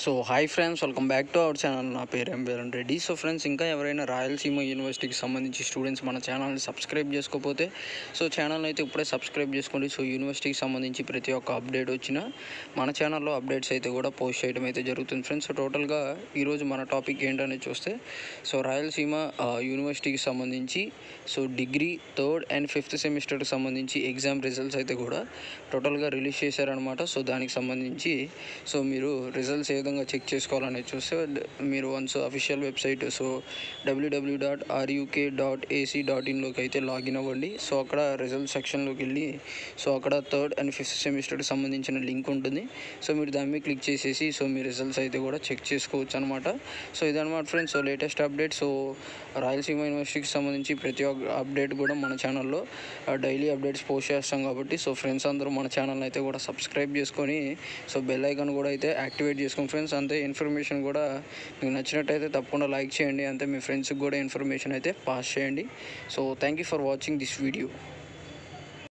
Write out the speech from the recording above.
so hi friends welcome back to our channel నా పేరు ఎంబేరన్ Reddy so friends ఇంకా ఎవరైనా రాయలసీమ యూనివర్సిటీకి సంబంధించి స్టూడెంట్స్ మన ఛానల్ని సబ్స్క్రైబ్ చేసుకోకపోతే సో ఛానల్ అయితే ఇప్పుడే సబ్స్క్రైబ్ చేసుకోండి సో యూనివర్సిటీకి సంబంధించి ప్రతి ఒక్క అప్డేట్ వచ్చినా మన ఛానల్లో అప్డేట్స్ అయితే కూడా పోస్ట్ చేయడం అయితే జరుగుతుంది ఫ్రెండ్స్ సో టోటల్గా ఈరోజు మన టాపిక్ ఏంటనేది చూస్తే సో రాయలసీమ ఆ, యూనివర్సిటీకి సంబంధించి so degree third and fifth సెమిస్టర్కి సంబంధించి ఎగ్జామ్ రిజల్ట్స్ అయితే కూడా టోటల్గా రిలీజ్ చేశారనమాట సో దానికి సంబంధించి సో మీరు రిజల్ట్స్ ఏ విధంగా చెక్ చేసుకోవాలనేది చూస్తే డ- మీరు once official website so WWW dot RUK dot AC dot ఇన్లోకి అయితే లాగిన్ అవ్వండి సో అక్కడ రిజల్ట్ సెక్షన్లోకి వెళ్ళి సో అక్కడ థర్డ్ అండ్ ఫిఫ్త్ సెమిస్టర్కి సంబంధించిన లింక్ ఉంటుంది సో మీరు దాని మీద క్లిక్ చేసేసి సో మీ రిజల్ట్స్ అయితే కూడా చెక్ చేసుకోవచ్చు అనమాట సో ఇదన్నమాట friends so latest update so Rayalaseema యూనివర్సిటీకి సంబంధించి ప్రతి ఒక్క అప్డేట్ కూడా మన ఛానల్లో డైలీ అప్డేట్స్ పోస్ట్ చేస్తాం కాబట్టి సో ఫ్రెండ్స్ అందరూ మన ఛానల్ అయితే కూడా సబ్స్క్రైబ్ చేసుకొని సో బెల్ ఐకాన్ కూడా అయితే యాక్టివేట్ చేసుకోండి ఫ్రెండ్స్ అంతే ఇన్ఫర్మేషన్ కూడా మీకు నచ్చినట్టయితే తప్పకుండా లైక్ చేయండి అంతే మీ ఫ్రెండ్స్కి కూడా ఇన్ఫర్మేషన్ అయితే పాస్ చేయండి so thank you for watching this video